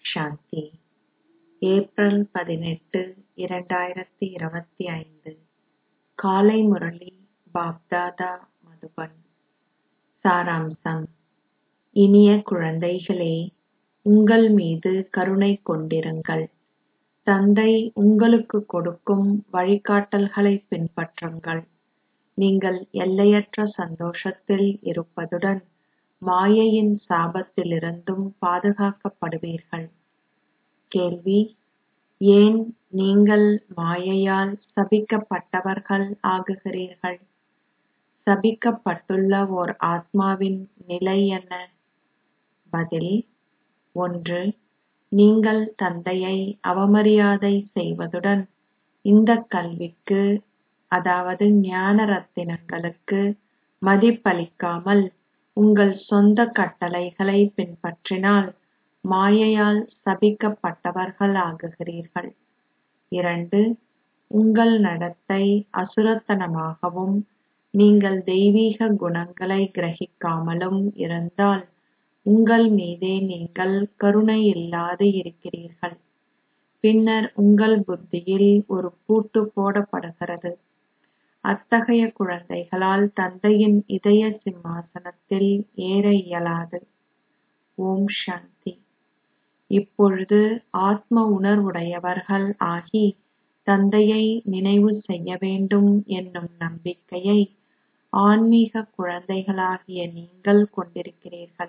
சாந்தி April பதினெட்டு இரண்டாயிரத்தி இருபத்தி ஐந்து காலை முரளி பாப்தாதா மதுபன் சாராம்சம் இனிய குழந்தைகளே உங்கள் மீது கருணை கொண்டிருங்கள் தந்தை உங்களுக்கு கொடுக்கும் வழிகாட்டல்களைப் பின்பற்றுங்கள் நீங்கள் எல்லையற்ற சந்தோஷத்தில் இருப்பதுடன் மாயையின் சாபத்திலிருந்தும் பாதுகாக்கப்படுவீர்கள் கேள்வி ஏன் நீங்கள் மாயையால் சபிக்கப்பட்டவர்கள் ஆகுகிறீர்கள் சபிக்கப்பட்டுள்ள ஓர் ஆத்மாவின் நிலை என்ன பதில் ஒன்று நீங்கள் தந்தையை அவமரியாதை செய்வதுடன் இந்தக் கல்விக்கு அதாவது ஞான ரத்தினங்களுக்கு மதிப்பளிக்காமல் உங்கள் சொந்த கட்டளைகளை பின்பற்றினால் மாயையால் சபிக்கப்பட்டவர்கள் ஆகுகிறீர்கள் இரண்டு உங்கள் நடத்தை அசுரத்தனமாகவும் நீங்கள் தெய்வீக குணங்களை கிரகிக்காமலும் இருந்தால் உங்கள் மீதே நீங்கள் கருணை இல்லாது இருக்கிறீர்கள் பின்னர் உங்கள் புத்தியில் ஒரு பூட்டு போடப்படுகிறது அத்தகைய குழந்தைகளால் தந்தையின் இதய சிம்மாசனத்தில் ஏற இயலாது ஓம் சாந்தி இப்பொழுது ஆத்ம உணர்வுடையவர்கள் ஆகி தந்தையை நினைவு செய்ய வேண்டும் என்னும் நம்பிக்கையை ஆன்மீக குழந்தைகளாகிய நீங்கள் கொண்டிருக்கிறீர்கள்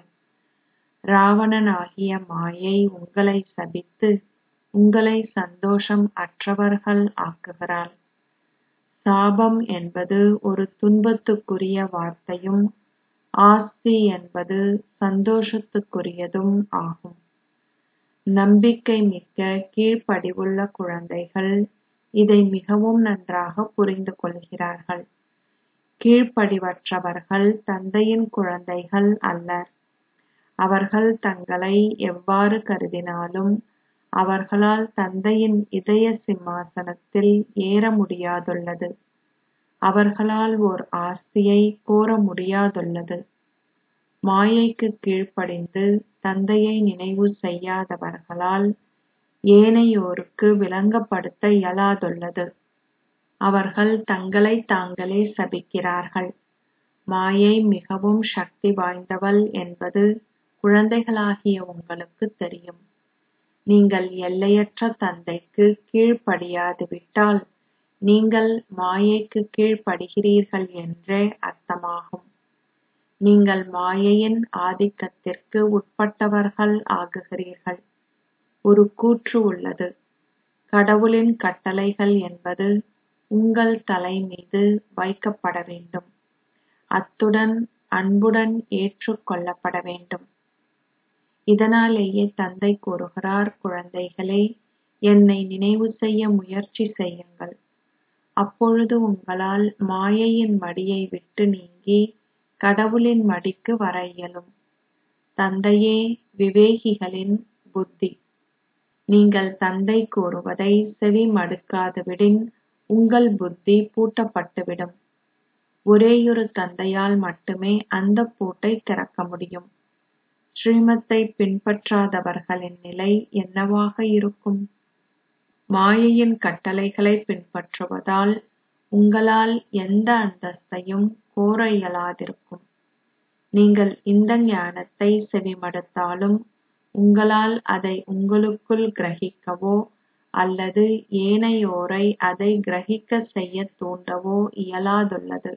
ராவணனாகிய மாயை உங்களை சபித்து உங்களை சந்தோஷம் அற்றவர்கள் ஆக்குகிறாள் சாபம் என்பது ஒரு துன்பத்துக்குரிய வார்த்தையும் ஆஸ்தி என்பது சந்தோஷத்துக்குரியதும் ஆகும் நம்பிக்கை மிக்க கீழ்ப்படிவுள்ள குழந்தைகள் இதை மிகவும் நன்றாக புரிந்து கொள்கிறார்கள் கீழ்ப்படிவற்றவர்கள் தந்தையின் குழந்தைகள் அல்லர் அவர்கள் தங்களை எவ்வாறு கருதினாலும் அவர்களால் தந்தையின் இதய சிம்மாசனத்தில் ஏற முடியாதுள்ளது அவர்களால் ஓர் ஆஸ்தியை கோர முடியாதுள்ளது மாயைக்கு கீழ்ப்படிந்து தந்தையை நினைவு செய்யாதவர்களால் ஏனையோருக்கு விளங்கப்படுத்த இயலாதுள்ளது அவர்கள் தங்களை தாங்களே சபிக்கிறார்கள் மாயை மிகவும் சக்தி வாய்ந்தவள் என்பது குழந்தைகளாகிய உங்களுக்கு தெரியும் நீங்கள் எல்லையற்ற தந்தைக்கு கீழ்ப்படியாது விட்டால் நீங்கள் மாயைக்கு கீழ்ப்படுகிறீர்கள் என்றே அர்த்தமாகும் நீங்கள் மாயையின் ஆதிக்கத்திற்கு உட்பட்டவர்கள் ஆகுகிறீர்கள் ஒரு கூற்று உள்ளது கடவுளின் கட்டளைகள் என்பது உங்கள் தலை மீது வைக்கப்பட வேண்டும் அத்துடன் அன்புடன் ஏற்றுக் கொள்ளப்பட வேண்டும் இதனாலேயே தந்தை கூறுகிறார் குழந்தைகளே என்னை நினைவு செய்ய முயற்சி செய்யுங்கள் அப்பொழுது உங்களால் மாயையின் மடியை விட்டு நீங்கி கடவுளின் மடிக்கு வர இயலும் தந்தையே விவேகிகளின் புத்தி நீங்கள் தந்தை கூறுவதை செவி மடுக்காதுவிடின் உங்கள் புத்தி பூட்டப்பட்டுவிடும் ஒரேயொரு தந்தையால் மட்டுமே அந்த பூட்டை திறக்க முடியும் ஸ்ரீமத்தை பின்பற்றாதவர்களின் நிலை என்னவாக இருக்கும் மாயையின் கட்டளைகளை பின்பற்றுவதால் உங்களால் எந்த அந்தஸ்தையும் கோர இயலாதிருக்கும் நீங்கள் இந்த ஞானத்தை செவிமடுத்தாலும் உங்களால் அதை உங்களுக்குள் கிரகிக்கவோ அல்லது ஏனையோரை அதை கிரகிக்க செய்ய தூண்டவோ இயலாதுள்ளது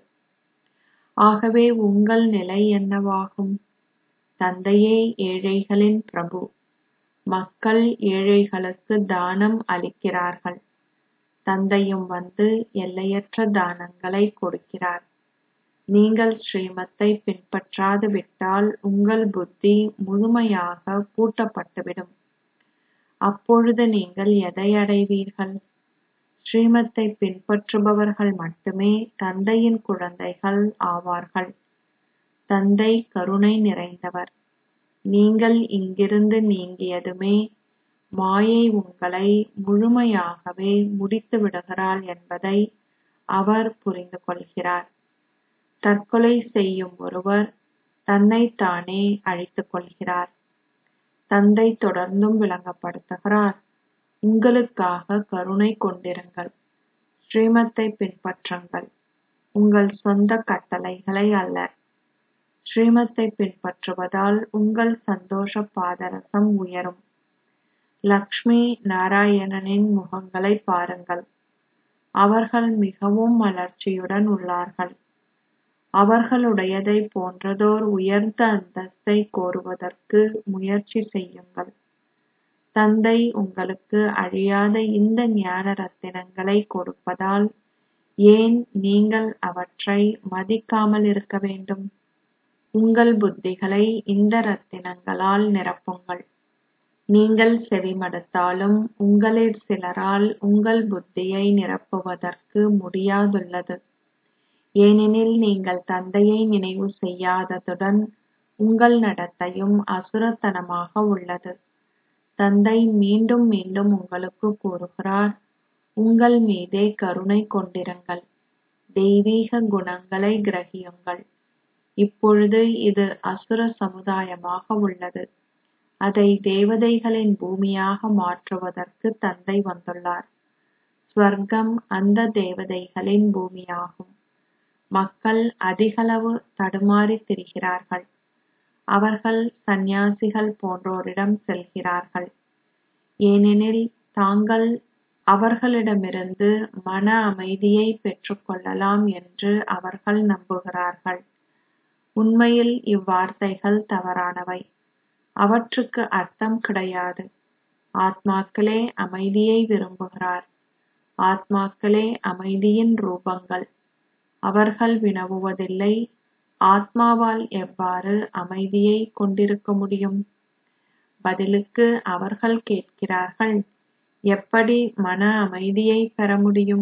ஆகவே உங்கள் நிலை என்னவாகும் தந்தையே ஏழைகளின் பிரபு மக்கள் ஏழைகளுக்கு தானம் அளிக்கிறார்கள் தந்தையும் வந்து எல்லையற்ற தானங்களை கொடுக்கிறார் நீங்கள் ஸ்ரீமத்தை பின்பற்றாது விட்டால் உங்கள் புத்தி முழுமையாக பூட்டப்பட்டுவிடும் அப்பொழுது நீங்கள் எதை அடைவீர்கள் ஸ்ரீமத்தை பின்பற்றுபவர்கள் மட்டுமே தந்தையின் குழந்தைகள் ஆவார்கள் தந்தை கருணை நிறைந்தவர் நீங்கள் இங்கிருந்து நீங்கியதுமே மாயை உங்களை முழுமையாகவே முடித்து விடுகிறாள் என்பதை அவர் புரிந்து கொள்கிறார் தற்கொலை செய்யும் ஒருவர் தன்னைத்தானே அழித்துக் கொள்கிறார் தந்தை தொடர்ந்தும் விளங்கப்படுத்துகிறார் உங்களுக்காக கருணை கொண்டிருங்கள் ஸ்ரீமத்தை பின்பற்றுங்கள் உங்கள் சொந்த கட்டளைகளை அல்ல ஸ்ரீமத்தை பின்பற்றுவதால் உங்கள் சந்தோஷ பாதரசம் உயரும் லக்ஷ்மி நாராயணனின் முகங்களை பாருங்கள் அவர்கள் மிகவும் மலர்ச்சியுடன் உள்ளார்கள் அவர்களுடையதை போன்றதோர் உயர்ந்த அந்தஸ்தை கோருவதற்கு முயற்சி செய்யுங்கள் தந்தை உங்களுக்கு அழியாத இந்த ஞான ரத்தினங்களை கொடுப்பதால் ஏன் நீங்கள் அவற்றை மதிக்காமல் இருக்க வேண்டும் உங்கள் புத்திகளை இந்த ரத்தினங்களால் நிரப்புங்கள் நீங்கள் செவிமடுத்தாலும் உங்களில் சிலரால் உங்கள் புத்தியை நிரப்புவதற்கு முடியாதுள்ளது ஏனெனில் நீங்கள் தந்தையை நினைவு செய்யாததுடன் உங்கள் நடத்தையும் அசுரத்தனமாக உள்ளது தந்தை மீண்டும் மீண்டும் உங்களுக்கு கூறுகிறார் உங்கள் மீதே கருணை கொண்டிருங்கள் தெய்வீக குணங்களை கிரகியுங்கள் இப்பொழுது இது அசுர சமுதாயமாக உள்ளது அதை தேவதைகளின் பூமியாக மாற்றுவதற்கு தந்தை வந்துள்ளார் ஸ்வர்க்கம் அந்த தேவதைகளின் பூமியாகும் மக்கள் அதிகளவு தடுமாறித் திரிகிறார்கள் அவர்கள் சந்நியாசிகள் போன்றோரிடம் செல்கிறார்கள் ஏனெனில் தாங்கள் அவர்களிடமிருந்து மன அமைதியை பெற்றுக்கொள்ளலாம் என்று அவர்கள் நம்புகிறார்கள் உண்மையில் இவ்வார்த்தைகள் தவறானவை அவற்றுக்கு அர்த்தம் கிடையாது ஆத்மாக்களே அமைதியை விரும்புகிறார் ஆத்மாக்களே அமைதியின் ரூபங்கள் அவர்கள் வினவுவதில்லை ஆத்மாவால் எவ்வாறு அமைதியை கொண்டிருக்க முடியும் பதிலுக்கு அவர்கள் கேட்கிறார்கள் எப்படி மன அமைதியை பெற முடியும்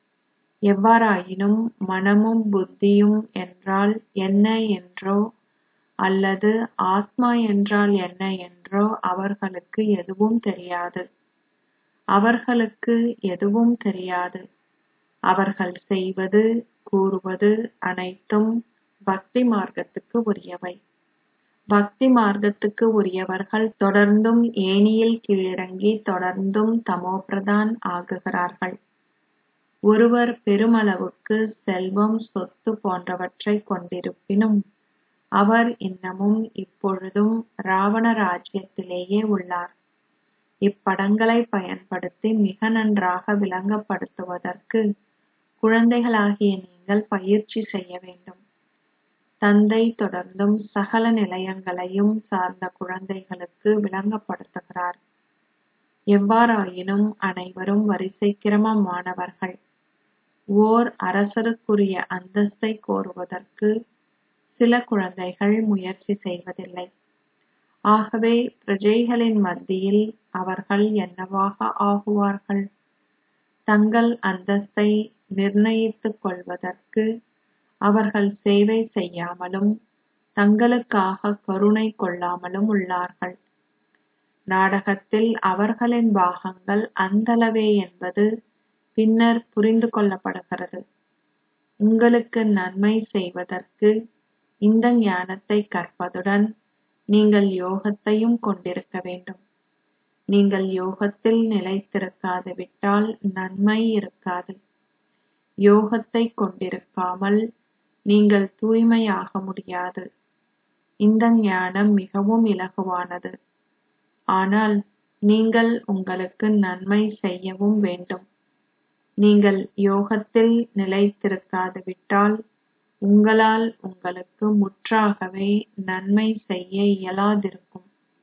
எவ்வாறாயினும் மனமும் புத்தியும் என்றால் என்ன என்றோ அல்லது ஆத்மா என்றால் என்ன என்றோ அவர்களுக்கு எதுவும் தெரியாது அவர்களுக்கு எதுவும் தெரியாது அவர்கள் செய்வது கூறுவது அனைத்தும் பக்தி மார்க்கத்துக்கு உரியவை பக்தி மார்க்கத்துக்கு உரியவர்கள் தொடர்ந்தும் ஏணியில் கீழிறங்கி தொடர்ந்தும் தமோபிரதான் ஆகுகிறார்கள் ஒருவர் பெருமளவுக்கு செல்வம் சொத்து போன்றவற்றை கொண்டிருப்பினும் அவர் இன்னமும் இப்பொழுதும் ராவண ராஜ்யத்திலேயே உள்ளார் இப்படங்களை பயன்படுத்தி மிக நன்றாக விளங்கப்படுத்துவதற்கு குழந்தைகளாகிய நீங்கள் பயிற்சி செய்ய வேண்டும் தந்தை தொடர்ந்தும் சகல நிலையங்களையும் சார்ந்த குழந்தைகளுக்கு விளங்கப்படுத்துகிறார் எவ்வாறாயினும் அனைவரும் வரிசை கிரமமானவர்கள் ஓர் அரசருக்குரிய அந்தஸ்தை கோருவதற்கு சில குழந்தைகள் முயற்சி செய்வதில்லை ஆகவே பிரஜைகளின் மத்தியில் அவர்கள் என்னவாக ஆகுவார்கள் தங்கள் அந்தஸ்தை நிர்ணயித்துக் கொள்வதற்கு அவர்கள் சேவை செய்யாமலும் தங்களுக்காக கருணை கொள்ளாமலும் உள்ளார்கள் நாடகத்தில் அவர்களின் பாகங்கள் அந்தளவே என்பது பின்னர் புரிந்து கொள்ளப்படுகிறது உங்களுக்கு நன்மை செய்வதற்கு இந்த ஞானத்தை கற்பதுடன் நீங்கள் யோகத்தையும் கொண்டிருக்க வேண்டும் நீங்கள் யோகத்தில் நிலைத்திருக்காது விட்டால் நன்மை இருக்காது யோகத்தை கொண்டிருக்காமல் நீங்கள் தூய்மையாக முடியாது இந்த ஞானம் மிகவும் இலகுவானது ஆனால் நீங்கள் உங்களுக்கு நன்மை செய்யவும் வேண்டும் நீங்கள் யோகத்தில் நிலைத்திருக்காது விட்டால் உங்களால் உங்களுக்கு முற்றாகவே நன்மை செய்ய இயலாதிருக்கும்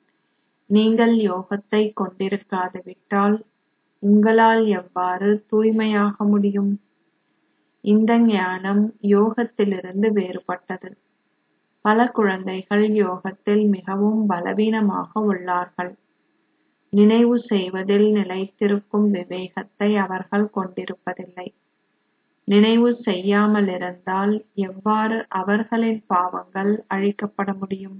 நீங்கள் யோகத்தை கொண்டிருக்காது விட்டால் உங்களால் எவ்வாறு தூய்மையாக முடியும் இந்த ஞானம் யோகத்திலிருந்து வேறுபட்டது பல குழந்தைகள் யோகத்தில் மிகவும் பலவீனமாக உள்ளார்கள் நினைவு செய்வதில் நிலைத்திருக்கும் விவேகத்தை அவர்கள் கொண்டிருப்பதில்லை நினைவு செய்யாமலிருந்தால் எவ்வாறு அவர்களின் பாவங்கள் அழிக்கப்பட முடியும்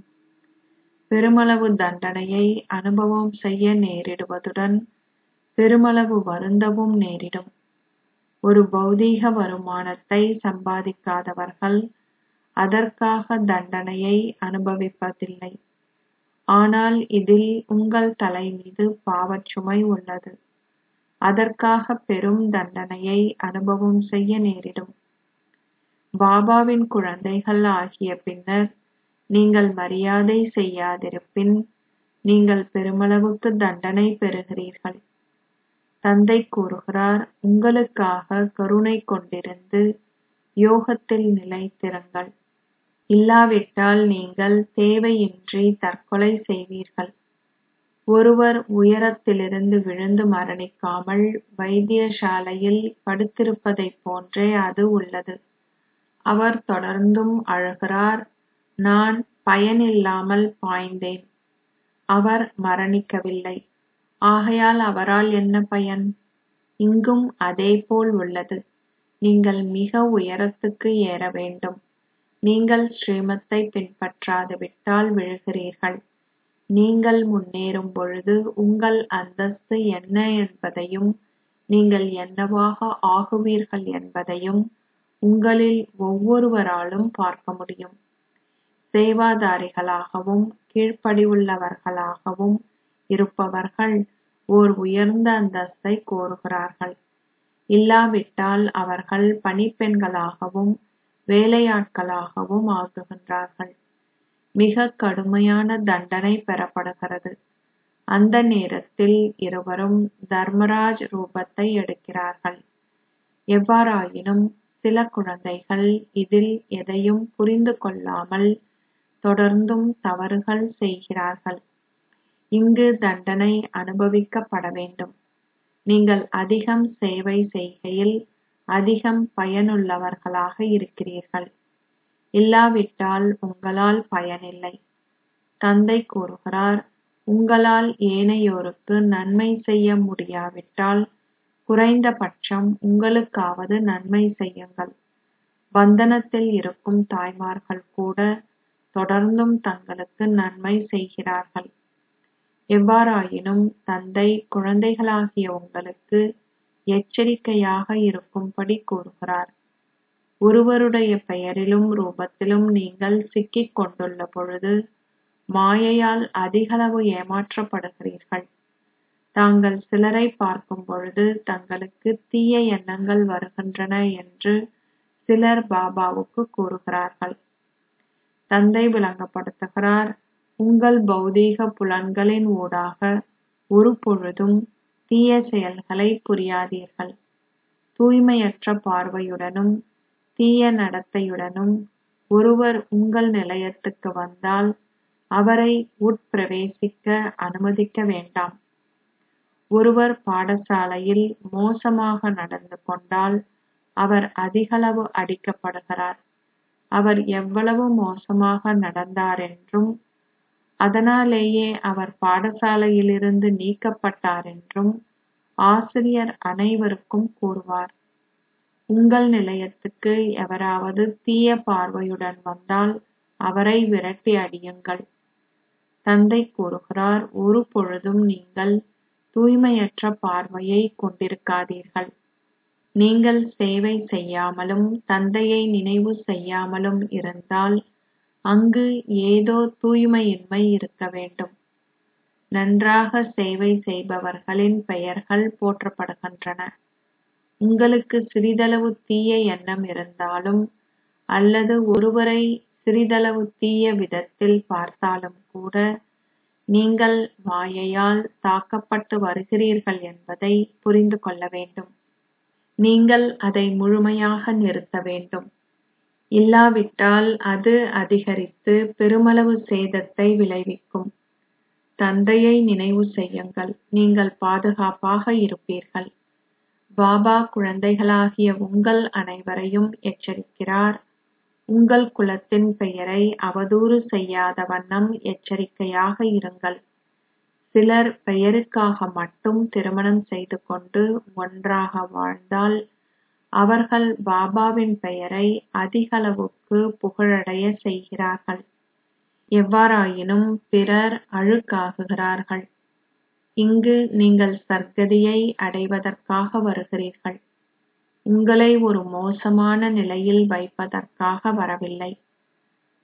பெருமளவு தண்டனையை அனுபவம் செய்ய நேரிடுவதுடன் பெருமளவு வருந்தவும் நேரிடும் ஒரு பௌதீக வருமானத்தை சம்பாதிக்காதவர்கள் அதற்காக தண்டனையை அனுபவிப்பதில்லை ஆனால் இதில் உங்கள் தலை மீது பாவச் சுமை உள்ளது அதற்காக பெரும் தண்டனையை அனுபவம் செய்ய நேரிடும் பாபாவின் குழந்தைகள் ஆகிய பின்னர் நீங்கள் மரியாதை செய்யாதிருப்பின் நீங்கள் பெருமளவுக்கு தண்டனை பெறுகிறீர்கள் தந்தை கூறுகிறார் உங்களுக்காக கருணை கொண்டிருந்து யோகத்தில் நிலைத்திருங்கள் இல்லாவிட்டால் நீங்கள் தேவையின்றி தற்கொலை செய்வீர்கள் ஒருவர் உயரத்திலிருந்து விழுந்து மரணிக்காமல் வைத்தியசாலையில் படுத்திருப்பதைப் போன்றே அது உள்ளது அவர் தொடர்ந்தும் அழுகிறார் நான் பயனில்லாமல் பாய்ந்தேன் அவர் மரணிக்கவில்லை ஆகையால் அவரால் என்ன பயன் இங்கும் அதேபோல் உள்ளது நீங்கள் மிக உயரத்துக்கு ஏற வேண்டும் நீங்கள் ஸ்ரீமத்தை பின்பற்றாது விட்டால் விழுகிறீர்கள் நீங்கள் முன்னேறும் பொழுது உங்கள் அந்தஸ்து என்ன என்பதையும் நீங்கள் என்னவாக ஆகுவீர்கள் என்பதையும் உங்களில் ஒவ்வொருவராலும் பார்க்க முடியும் சேவாதாரிகளாகவும் கீழ்ப்படிவுள்ளவர்களாகவும் இருப்பவர்கள் ஓர் உயர்ந்த அந்தஸ்தை கோருகிறார்கள் இல்லாவிட்டால் அவர்கள் பணிப்பெண்களாகவும் வேலையாட்களாகவும் ஆகுகின்றார்கள் மிக கடுமையான தண்டனை பெறப்படுகிறது அந்த நேரத்தில் இருவரும் தர்மராஜ் ரூபத்தை எடுக்கிறார்கள் எவ்வாறாயினும் சில குழந்தைகள் இதில் எதையும் புரிந்து கொள்ளாமல் தொடர்ந்தும் தவறுகள் செய்கிறார்கள் இங்கு தண்டனை அனுபவிக்கப்பட வேண்டும் நீங்கள் அதிகம் சேவை செய்கையில் அதிகம் பயனுள்ளவர்களாக இருக்கிறீர்கள் இல்லாவிட்டால் உங்களால் பயனில்லை தந்தை கூறுகிறார் உங்களால் ஏனையோருக்கு நன்மை செய்ய முடியாவிட்டால் குறைந்தபட்சம் உங்களுக்காவது நன்மை செய்யுங்கள் பந்தனத்தில் இருக்கும் தாய்மார்கள் கூட தொடர்ந்தும் தங்களுக்கு நன்மை செய்கிறார்கள் எவ்வாறாயினும் தந்தை குழந்தைகளாகிய உங்களுக்கு எச்சரிக்கையாக இருக்கும்படி கூறுகிறார் ஒருவருடைய பெயரிலும் ரூபத்திலும் நீங்கள் சிக்கிக் கொண்டுள்ள பொழுது மாயையால் அதிகளவு ஏமாற்றப்படுகிறீர்கள் தாங்கள் சிலரை பார்க்கும் பொழுது தங்களுக்கு தீய எண்ணங்கள் வருகின்றன என்று சிலர் பாபாவுக்கு கூறுகிறார்கள் தந்தை விளங்கப்படுத்துகிறார் உங்கள் பௌதீக புலன்களின் ஊடாக ஒரு பொழுதும் தீய செயல்களை புரியாதீர்கள் தூய்மையற்ற பார்வையுடனும் தீய நடத்தையுடனும் ஒருவர் உங்கள் நிலையத்துக்கு வந்தால் அவரை உட்பிரவேசிக்க அனுமதிக்க வேண்டாம் ஒருவர் பாடசாலையில் மோசமாக நடந்து கொண்டால் அவர் அதிகளவு அடிக்கப்படுகிறார் அவர் எவ்வளவு மோசமாக நடந்தாரென்றும் அதனாலேயே அவர் பாடசாலையிலிருந்து நீக்கப்பட்டாரென்றும் ஆசிரியர் அனைவருக்கும் கூறுவார் உங்கள் நிலையத்துக்கு எவராவது தீய பார்வையுடன் வந்தால் அவரை விரட்டி அடியுங்கள் தந்தை கூறுகிறார் ஒரு பொழுதும் நீங்கள் தூய்மையற்ற பார்வையை கொண்டிருக்காதீர்கள் நீங்கள் சேவை செய்யாமலும் தந்தையை நினைவு செய்யாமலும் இருந்தால் அங்கு ஏதோ தூய்மையின்மை இருக்க வேண்டும் நன்றாக சேவை செய்பவர்களின் பெயர்கள் போற்றப்படுகின்றன உங்களுக்கு சிறிதளவு தீய எண்ணம் இருந்தாலும் அல்லது ஒருவரை சிறிதளவு தீய விதத்தில் பார்த்தாலும் கூட நீங்கள் மாயையால் தாக்கப்பட்டு வருகிறீர்கள் என்பதை புரிந்து கொள்ள வேண்டும் நீங்கள் அதை முழுமையாக நிறுத்த வேண்டும் இல்லாவிட்டால் அது அதிகரித்து பெருமளவு சேதத்தை விளைவிக்கும் தந்தையை நினைவு செய்யுங்கள் நீங்கள் பாதுகாப்பாக இருப்பீர்கள் பாபா குழந்தைகளாகிய உங்கள் அனைவரையும் எச்சரிக்கிறார் உங்கள் குலத்தின் பெயரை அவதூறு செய்யாத வண்ணம் எச்சரிக்கையாக இருங்கள் சிலர் பெயருக்காக மட்டும் திருமணம் செய்து கொண்டு ஒன்றாக வாழ்ந்தால் அவர்கள் பாபாவின் பெயரை அதிகளவுக்கு புகழடைய செய்கிறார்கள் எவ்வாறாயினும் பிறர் அழுக்காகுகிறார்கள் இங்கு நீங்கள் சர்க்கதியை அடைவதற்காக வருகிறீர்கள் உங்களை ஒரு மோசமான நிலையில் வைப்பதற்காக வரவில்லை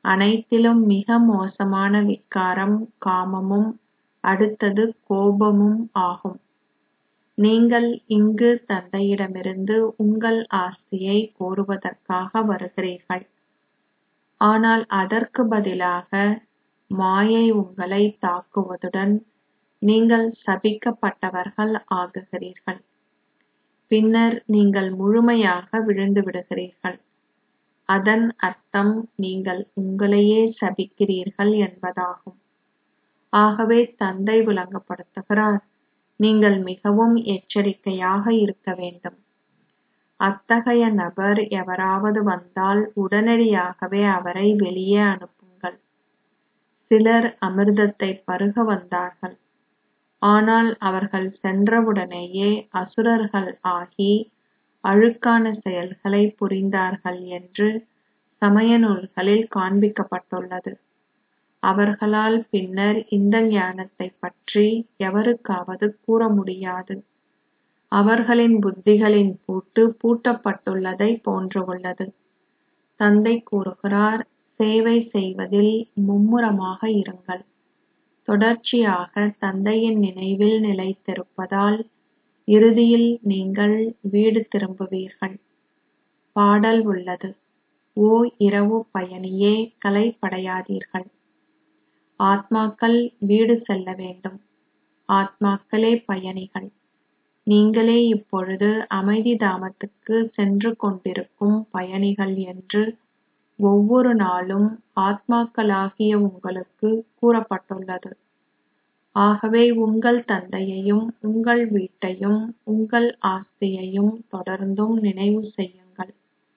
அனைத்திலும் மிக மோசமான விகாரம் காமமும் அடுத்தது கோபமும் ஆகும் நீங்கள் இங்கு தந்தையிடமிருந்து உங்கள் ஆஸ்தியை கோருவதற்காக வருகிறீர்கள் ஆனால் அதற்கு பதிலாக மாயை உங்களை தாக்குவதுடன் நீங்கள் சபிக்கப்பட்டவர்கள் ஆகுகிறீர்கள் பின்னர் நீங்கள் முழுமையாக விழுந்து விடுகிறீர்கள் அதன் அர்த்தம் நீங்கள் உங்களையே சபிக்கிறீர்கள் என்பதாகும் ஆகவே தந்தை விளங்கப்படுத்துகிறார் நீங்கள் மிகவும் எச்சரிக்கையாக இருக்க வேண்டும் அத்தகைய நபர் எவராவது வந்தால் உடனடியாகவே அவரை வெளியே அனுப்புங்கள் சிலர் அமிர்தத்தை பருக வந்தார்கள் ஆனால் அவர்கள் சென்றவுடனேயே அசுரர்கள் ஆகி அழுக்கான செயல்களை புரிந்தார்கள் என்று சமய நூல்களில் காண்பிக்கப்பட்டுள்ளது அவர்களால் பின்னர் இந்த ஞானத்தை பற்றி எவருக்காவது கூற முடியாது அவர்களின் புத்திகளின் பூட்டு பூட்டப்பட்டுள்ளதை போன்று உள்ளது தந்தை கூறுகிறார் சேவை செய்வதில் மும்முரமாக இருங்கள் தொடர்ச்சியாக தந்தையின் நினைவில் நிலைத்திருப்பதால் இறுதியில் நீங்கள் வீடு திரும்புவீர்கள் பாடல் உள்ளது ஓ இரவு பயணியே கலைப்படையாதீர்கள் ஆத்மாக்கள் வீடு செல்ல வேண்டும் ஆத்மாக்களே பயணிகள் நீங்களே இப்பொழுது அமைதி தாமத்துக்கு சென்று கொண்டிருக்கும் பயணிகள் என்று ஒவ்வொரு நாளும் ஆத்மாக்களாகிய உங்களுக்கு கூறப்பட்டுள்ளது ஆகவே உங்கள் தந்தையையும் உங்கள் வீட்டையும் உங்கள் ஆஸ்தியையும் தொடர்ந்தும் நினைவு செய்யுங்கள்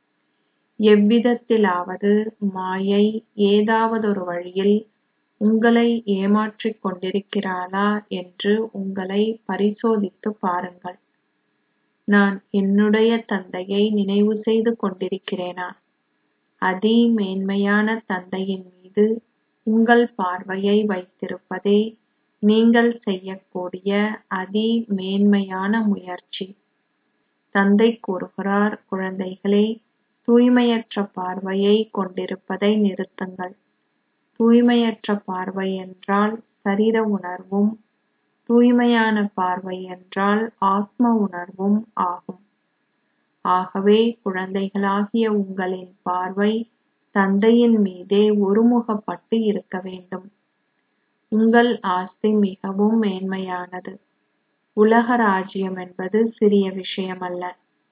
எவ்விதத்திலாவது மாயை ஏதாவதொரு வழியில் உங்களை ஏமாற்றிக் கொண்டிருக்கிறாளா என்று உங்களை பரிசோதித்து பாருங்கள் நான் என்னுடைய தந்தையை நினைவு செய்து கொண்டிருக்கிறேனா அதி மேன்மையான தந்தையின் மீது உங்கள் பார்வையை வைத்திருப்பதே நீங்கள் செய்யக்கூடிய அதி மேன்மையான முயற்சி தந்தை கூறுகிறார் குழந்தைகளே தூய்மையற்ற பார்வையை கொண்டிருப்பதை நிறுத்துங்கள் தூய்மையற்ற பார்வை என்றால் சரீர உணர்வும் தூய்மையான பார்வை என்றால் ஆத்ம உணர்வும் ஆகும் ஆகவே குழந்தைகளாகிய உங்களின் பார்வை தந்தையின் மீதே ஒருமுகப்பட்டு இருக்க வேண்டும் உங்கள் ஆஸ்தி மிகவும் மேன்மையானது உலக ராஜ்யம் என்பது சிறிய விஷயமல்ல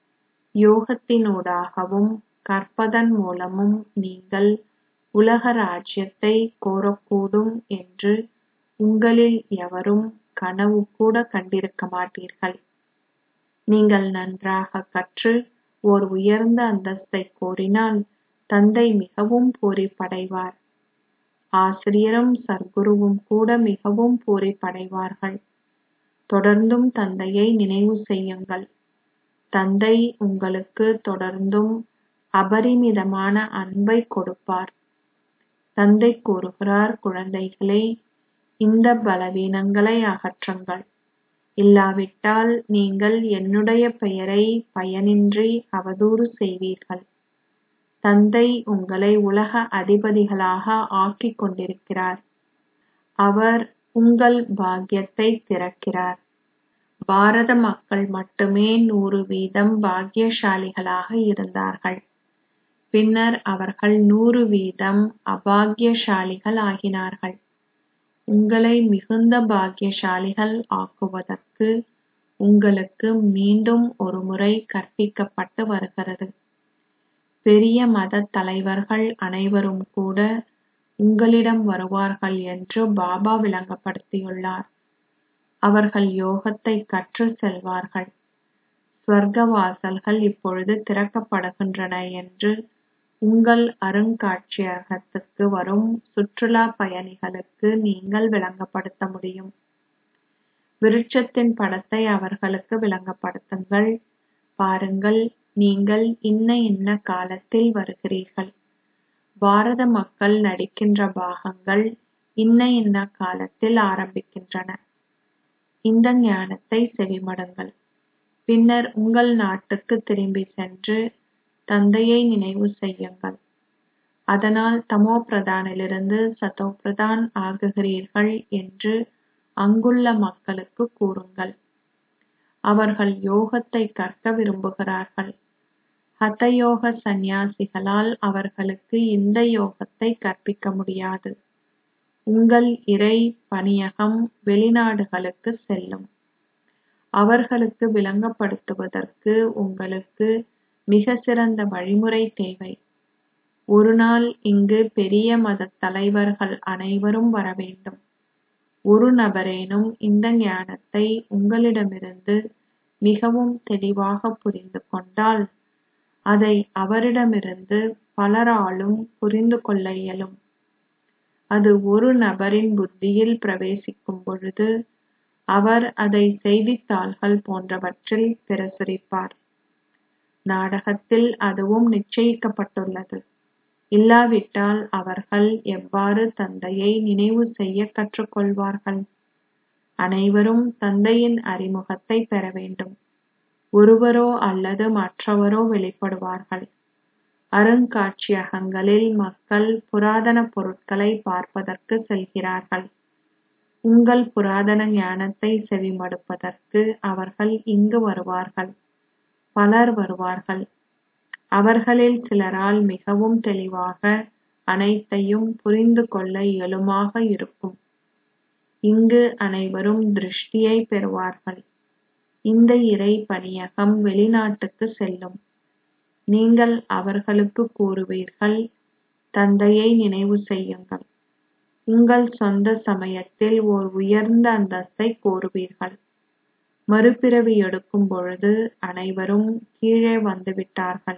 யோகத்தினூடாகவும் கற்பதன் மூலமும் நீங்கள் உலக ராஜ்யத்தை கோரக்கூடும் என்று உங்களில் எவரும் கனவு கூட கண்டிருக்க மாட்டீர்கள் நீங்கள் நன்றாக கற்று ஓர் உயர்ந்த அந்தஸ்தை கோரினால் தந்தை மிகவும் பூரிப்படைவார் ஆசிரியரும் சர்க்குருவும் கூட மிகவும் பூரிப்படைவார்கள் தொடர்ந்தும் தந்தையை நினைவு செய்யுங்கள் தந்தை உங்களுக்கு தொடர்ந்தும் அபரிமிதமான அன்பை கொடுப்பார் தந்தை கூறுகிறார் குழந்தைகளே இந்த பலவீனங்களை அகற்றுங்கள் இல்லாவிட்டால் நீங்கள் என்னுடைய பெயரை பயனின்றி அவதூறு செய்வீர்கள் தந்தை உங்களை உலக அதிபதிகளாக ஆக்கிக் கொண்டிருக்கிறார் அவர் உங்கள் பாக்கியத்தை திறக்கிறார் பாரத மக்கள் மட்டுமே நூறு வீதம் பாக்கியசாலிகளாக இருந்தார்கள் பின்னர் அவர்கள் நூறு வீதம் அபாக்கியசாலிகள் ஆகினார்கள் உங்களை மிகுந்த பாக்கியசாலிகள் ஆக்குவதற்கு உங்களுக்கு மீண்டும் ஒருமுறை கற்பிக்கப்பட்டு வருகிறது பெரிய மதத் தலைவர்கள் அனைவரும் கூட உங்களிடம் வருவார்கள் என்று பாபா விளங்கப்படுத்தியுள்ளார் அவர்கள் யோகத்தை கற்று செல்வார்கள் ஸ்வர்க்க வாசல்கள் இப்பொழுது திறக்கப்படுகின்றன என்று உங்கள் அருங்காட்சியகத்துக்கு வரும் சுற்றுலா பயணிகளுக்கு நீங்கள் விளங்கப்படுத்த முடியும் விருட்சத்தின் படத்தை அவர்களுக்கு விளங்கப்படுத்துங்கள் பாருங்கள் நீங்கள் இன்ன இன்ன காலத்தில் வருகிறீர்கள் பாரத மக்கள் நடிக்கின்ற பாகங்கள் இன்ன இன்ன காலத்தில் ஆரம்பிக்கின்றன இந்த ஞானத்தை செவிமடுங்கள் பின்னர் உங்கள் நாட்டுக்கு திரும்பி சென்று தந்தையை நினைவு செய்யுங்கள் அதனால் தமோ பிரதானிலிருந்து சதோ பிரதான் ஆகுகிறீர்கள் என்று அங்குள்ள மக்களுக்கு கூறுங்கள் அவர்கள் யோகத்தை கற்க விரும்புகிறார்கள் ஹதயோக சந்நியாசிகளால் அவர்களுக்கு இந்த யோகத்தை கற்பிக்க முடியாது உங்கள் இறை பணியகம் வெளிநாடுகளுக்கு செல்லும் அவர்களுக்கு விளங்கப்படுத்துவதற்கு உங்களுக்கு மிக சிறந்த வழிமுறை தேவை ஒரு நாள் இங்கு பெரிய மதத் தலைவர்கள் அனைவரும் வர வேண்டும் ஒரு நபரேனும் இந்த ஞானத்தை உங்களிடமிருந்து மிகவும் தெளிவாக புரிந்து கொண்டால் அதை அவரிடமிருந்து பலராலும் புரிந்து கொள்ள இயலும் அது ஒரு நபரின் புத்தியில் பிரவேசிக்கும் பொழுது அவர் அதை செய்தித்தாள்கள் போன்றவற்றில் பிரசுரிப்பார் நாடகத்தில் அதுவும் நிச்சயிக்கப்பட்டுள்ளது இல்லாவிட்டால் அவர்கள் எவ்வாறு தந்தையை நினைவு செய்ய கற்றுக்கொள்வார்கள் அனைவரும் தந்தையின் அறிமுகத்தை பெற வேண்டும் ஒருவரோ அல்லது மற்றவரோ வெளிப்படுவார்கள் அருங்காட்சியகங்களில் மக்கள் புராதன பொருட்களை பார்ப்பதற்கு செல்கிறார்கள் உங்கள் புராதன ஞானத்தை செவிமடுப்பதற்கு அவர்கள் இங்கு வருவார்கள் பலர் வருவார்கள் அவர்களில் சிலரால் மிகவும் தெளிவாக அனைத்தையும் புரிந்து கொள்ள இயலுமாக இருக்கும் இங்கு அனைவரும் திருஷ்டியை பெறுவார்கள் இந்த இறை பணியகம் வெளிநாட்டுக்கு செல்லும் நீங்கள் அவர்களுக்கு கூறுவீர்கள் தந்தையை நினைவு செய்யுங்கள் உங்கள் சொந்த சமயத்தில் ஓர் உயர்ந்த அந்தஸ்தை கோருவீர்கள் மறுபிறவி எடுக்கும் பொழுது அனைவரும் கீழே வந்துவிட்டார்கள்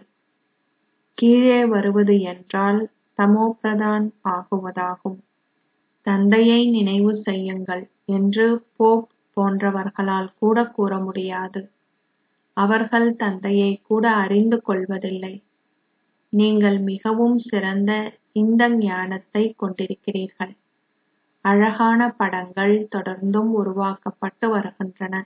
கீழே வருவது என்றால் தமோபிரதான் ஆகுவதாகும் தந்தையை நினைவு செய்யுங்கள் என்று போப் போன்றவர்களால் கூட கூற முடியாது அவர்கள் தந்தையை கூட அறிந்து கொள்வதில்லை நீங்கள் மிகவும் சிறந்த இந்த ஞானத்தை கொண்டிருக்கிறீர்கள் அழகான படங்கள் தொடர்ந்தும் உருவாக்கப்பட்டு வருகின்றன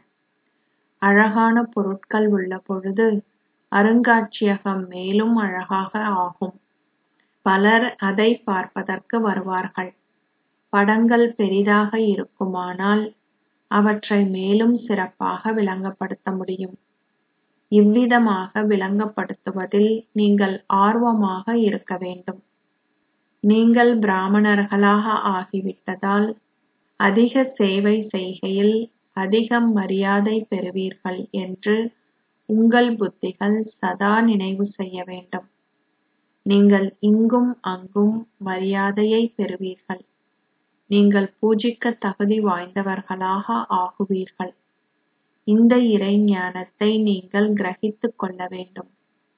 அழகான பொருட்கள் உள்ள பொழுது அருங்காட்சியகம் மேலும் அழகாக ஆகும் பலர் அதை பார்ப்பதற்கு வருவார்கள் படங்கள் பெரிதாக இருக்குமானால் அவற்றை மேலும் சிறப்பாக விளங்கப்படுத்த முடியும் இவ்விதமாக விளங்கப்படுத்துவதில் நீங்கள் ஆர்வமாக இருக்க வேண்டும் நீங்கள் பிராமணர்களாக ஆகிவிட்டதால் அதிக சேவை செய்கையில் அதிகம் மரியாதை பெறுவீர்கள் என்று உங்கள் புத்திகள் சதா நினைவு செய்ய வேண்டும் நீங்கள் இங்கும் அங்கும் மரியாதையை பெறுவீர்கள் நீங்கள் பூஜிக்க தகுதி வாய்ந்தவர்களாக ஆகுவீர்கள் இந்த இறை ஞானத்தை நீங்கள் கிரகித்துக் கொள்ள வேண்டும்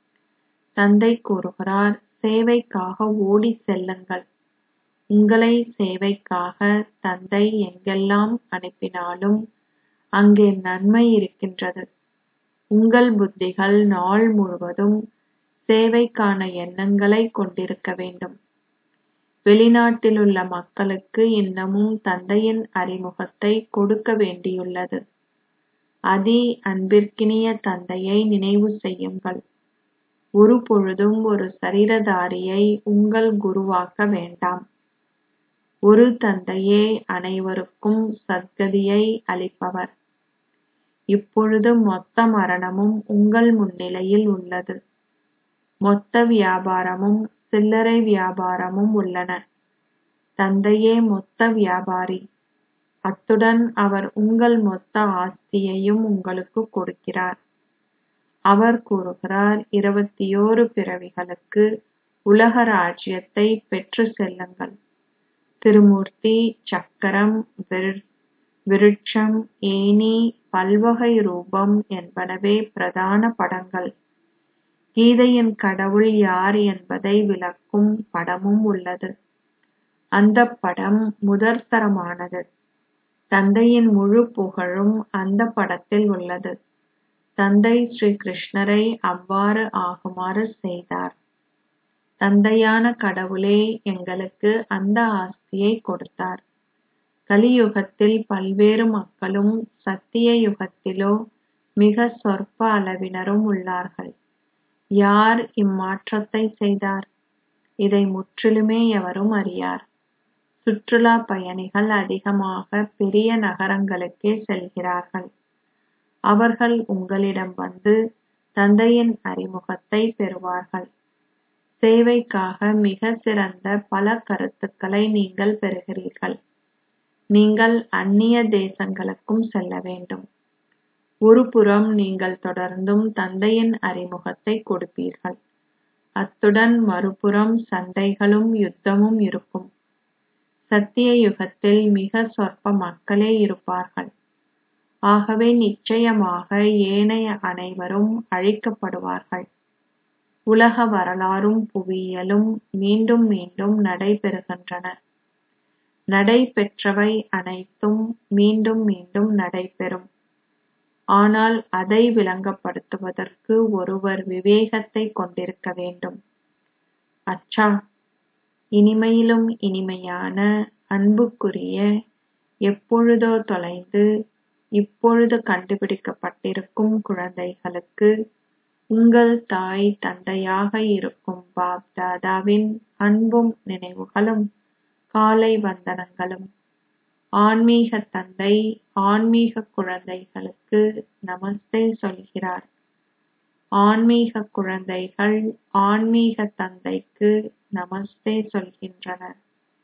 தந்தை கூறுகிறார் சேவைக்காக ஓடிச் செல்லுங்கள் உங்களை சேவைக்காக தந்தை எங்கெல்லாம் அனுப்பினாலும் அங்கே நன்மை இருக்கின்றது உங்கள் புத்திகள் நாள் முழுவதும் சேவைக்கான எண்ணங்களை கொண்டிருக்க வேண்டும் வெளிநாட்டிலுள்ள மக்களுக்கு இன்னமும் தந்தையின் அறிமுகத்தை கொடுக்க வேண்டியுள்ளது அதி அன்பிற்கினிய தந்தையை நினைவு செய்யுங்கள் ஒரு பொழுதும் ஒரு சரீரதாரியை உங்கள் குருவாக்க வேண்டாம் ஒரு தந்தையே அனைவருக்கும் சத்கதியை அளிப்பவர் இப்பொழுது மொத்த மரணமும் உங்கள் முன்னிலையில் உள்ளது மொத்த வியாபாரமும் சில்லறை வியாபாரமும் உள்ளன தந்தையே மொத்த வியாபாரி அத்துடன் அவர் உங்கள் மொத்த ஆஸ்தியையும் உங்களுக்கு கொடுக்கிறார் அவர் கூறுகிறார் இருபத்தியோரு பிறவிகளுக்கு உலக ராஜ்யத்தை பெற்று செல்லுங்கள் திருமூர்த்தி சக்கரம் விருட்சம் ஏனி பல்வகை ரூபம் என்பனவே பிரதான படங்கள் கீதையின் கடவுள் யார் என்பதை விளக்கும் படமும் உள்ளது அந்த படம் முதற்தரமானது தந்தையின் முழு புகழும் அந்த படத்தில் உள்ளது தந்தை ஸ்ரீ கிருஷ்ணரை அவ்வாறு ஆகுமாறு செய்தார் தந்தையான கடவுளே எங்களுக்கு அந்த ஆஸ்தியை கொடுத்தார் கலியுகத்தில் பல்வேறு மக்களும் சத்திய யுகத்திலோ மிக சொற்ப அளவினரும் உள்ளார்கள் யார் இம்மாற்றத்தை செய்தார் இதை முற்றிலுமே எவரும் அறியார் சுற்றுலா பயணிகள் அதிகமாக பெரிய நகரங்களுக்கே செல்கிறார்கள் அவர்கள் உங்களிடம் வந்து தந்தையின் அறிமுகத்தை பெறுவார்கள் சேவைக்காக மிக சிறந்த பல கருத்துக்களை நீங்கள் பெறுகிறீர்கள் நீங்கள் அந்நிய தேசங்களுக்கும் செல்ல வேண்டும் ஒருபுறம் நீங்கள் தொடர்ந்தும் தந்தையின் அறிமுகத்தை கொடுப்பீர்கள் அத்துடன் மறுபுறம் சண்டைகளும் யுத்தமும் இருக்கும் சத்திய யுகத்தில் மிக சொற்ப மக்களே இருப்பார்கள் ஆகவே நிச்சயமாக ஏனைய அனைவரும் அழிக்கப்படுவார்கள் உலக வரலாறும் புவியியலும் மீண்டும் மீண்டும் நடைபெறுகின்றன நடைபெற்றவை அனைத்தும் மீண்டும் மீண்டும் நடைபெறும் ஆனால் அதை விளங்கப்படுத்துவதற்கு ஒருவர் விவேகத்தை கொண்டிருக்க வேண்டும் அச்சா இனிமையிலும் இனிமையான அன்புக்குரிய எப்பொழுதோ தொலைந்து இப்பொழுது கண்டுபிடிக்கப்பட்டிருக்கும் குழந்தைகளுக்கு உங்கள் தாய் தந்தையாக இருக்கும் பாப் தாதாவின் அன்பும் நினைவுகளும் காலை வந்தனங்களும் ஆன்மீக தந்தை ஆன்மீக குழந்தைகளுக்கு நமஸ்தே சொல்கிறார் ஆன்மீக குழந்தைகள் ஆன்மீக தந்தைக்கு நமஸ்தே சொல்கின்றனர்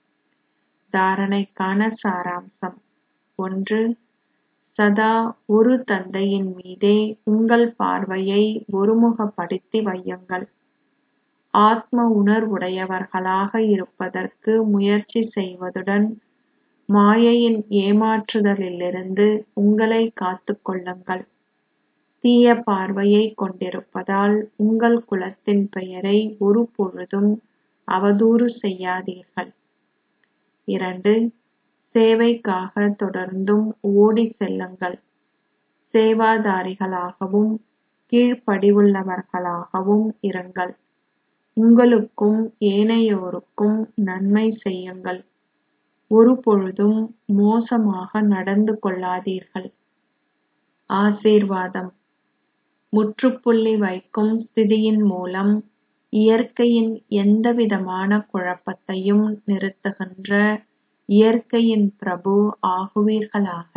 தாரணைக்கான சாராம்சம் ஒன்று சதா ஒரு தந்தையின் மீதே உங்கள் பார்வையை ஒருமுகப்படுத்தி வையுங்கள் ஆத்ம உணர்வுடையவர்களாக இருப்பதற்கு முயற்சி செய்வதுடன் மாயையின் ஏமாற்றுதலிலிருந்து உங்களை காத்துக் கொள்ளுங்கள் தீய பார்வையை கொண்டிருப்பதால் உங்கள் குலத்தின் பெயரை ஒரு பொழுதும் அவதூறு செய்யாதீர்கள் இரண்டு சேவைக்காக தொடர்ந்தும் ஓடி செல்லுங்கள் சேவாதாரிகளாகவும் கீழ்ப்படிவுள்ளவர்களாகவும் இருங்கள் உங்களுக்கும் ஏனையோருக்கும் நன்மை செய்யுங்கள் ஒரு பொழுதும் மோசமாக நடந்து கொள்ளாதீர்கள் ஆசீர்வாதம் முற்றுப்புள்ளி வைக்கும் ஸ்திதியின் மூலம் இயற்கையின் எந்தவிதமான குழப்பத்தையும் நிறுத்துகின்ற இயற்கையின் பிரபு ஆகுவீர்களாக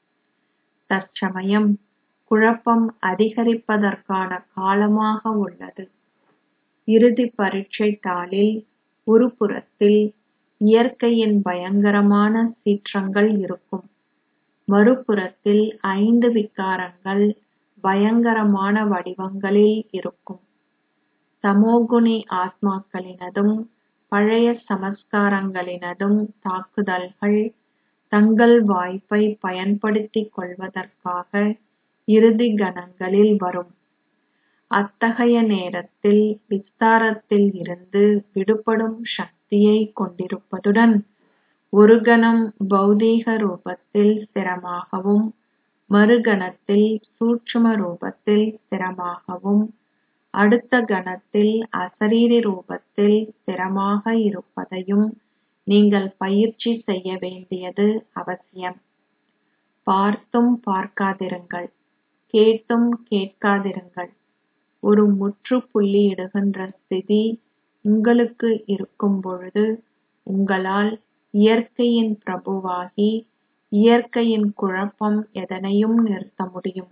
தற்சமயம் குழப்பம் அதிகரிப்பதற்கான காலமாக உள்ளது இறுதி பரீட்சை தாளில் ஒரு புறத்தில் இயற்கையின் பயங்கரமான சீற்றங்கள் இருக்கும் மறுபுறத்தில் ஐந்து விகாரங்கள் பயங்கரமான வடிவங்களில் இருக்கும் தமோகுணி ஆத்மாக்களினதும் பழைய சமஸ்காரங்களினதும் தாக்குதல்கள் தங்கள் வாய்ப்பை பயன்படுத்திக் கொள்வதற்காக இறுதி கணங்களில் வரும் அத்தகைய நேரத்தில் விஸ்தாரத்தில் இருந்து விடுபடும் சக்தியை கொண்டிருப்பதுடன் ஒரு கணம் பௌதீக ரூபத்தில் ஸ்திரமாகவும் மறுகணத்தில் சூட்சும ரூபத்தில் ஸ்திரமாகவும் அடுத்த கணத்தில் அசரீரி ரூபத்தில் ஸ்திரமாக இருப்பதையும் நீங்கள் பயிற்சி செய்ய வேண்டியது அவசியம் பார்த்தும் பார்க்காதிருங்கள் கேட்டும் கேட்காதிருங்கள் ஒரு முற்றுப்புள்ளியிடுகின்ற ஸ்திதி உங்களுக்கு இருக்கும் பொழுது உங்களால் இயற்கையின் பிரபுவாகி இயற்கையின் குழப்பம் எதனையும் நிறுத்த முடியும்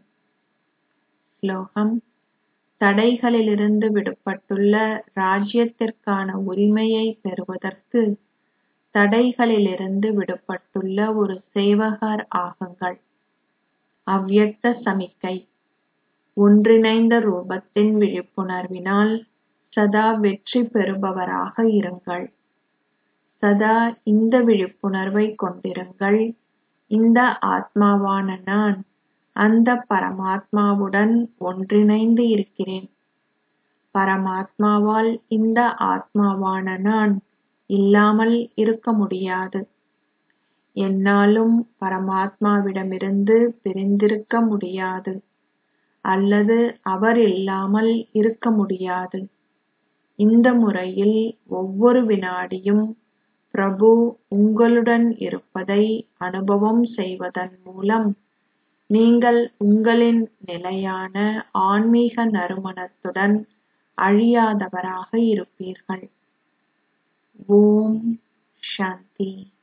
ஸ்லோகம் தடைகளிலிருந்து விடுபட்டுள்ள ராஜ்யத்திற்கான உரிமையை பெறுவதற்கு தடைகளிலிருந்து விடுபட்டுள்ள ஒரு சேவகர் ஆகுங்கள் அவ்யக்த சமிக்கை ஒன்றிணைந்த ரூபத்தின் விழிப்புணர்வினால் சதா வெற்றி பெறுபவராக இருங்கள் சதா இந்த விழிப்புணர்வை கொண்டிருங்கள் இந்த ஆத்மாவான நான் அந்த பரமாத்மாவுடன் ஒன்றிணைந்து இருக்கிறேன் பரமாத்மாவால் இந்த ஆத்மாவான நான் இல்லாமல் இருக்க முடியாது என்னாலும் பரமாத்மாவிடமிருந்து பிரிந்திருக்க முடியாது அல்லது அவர் இல்லாமல் இருக்க முடியாது இந்த முறையில் ஒவ்வொரு வினாடியும் பிரபு உங்களுடன் இருப்பதை அனுபவம் செய்வதன் மூலம் நீங்கள் உங்களின் நிலையான ஆன்மீக நறுமணத்துடன் அழியாதவராக இருப்பீர்கள் ஓம் சாந்தி